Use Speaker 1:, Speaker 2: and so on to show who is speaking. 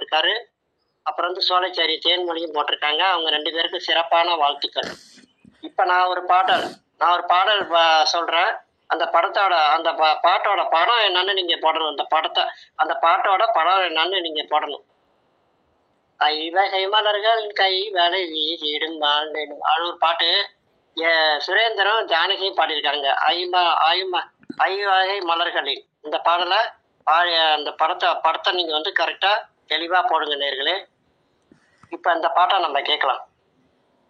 Speaker 1: போட்டிருக்காரு அப்புறம் வந்து சோலைச்சாரி தேன்மொழியும் போட்டிருக்காங்க அவங்க ரெண்டு பேருக்கும் சிறப்பான வாழ்த்துக்கள் இப்போ நான் ஒரு பாடல் நான் ஒரு பாடல் ப- சொல்றேன் அந்த படத்தோட அந்த ப- பாட்டோட படம் என்னன்னு நீங்க போடணும் அந்த படத்தை அந்த பாட்டோட படம் என்னன்னு நீங்க போடணும் ஐவகை மலர்கள் கை வலை வீசிடும் வாழ்ந்தேனும் அது ஒரு பாட்டு ஏ, சுரேந்தரும் ஜானகியும் பாடியிருக்காங்க ஐம ஐம ஐவகை மலர்களில் இந்த பாடலை பாடி அந்த படத்தை படத்தை நீங்க வந்து கரெக்டா தெளிவா போடுங்க நேர்களே இப்போ அந்த பாட்டை நம்ம கேட்கலாம்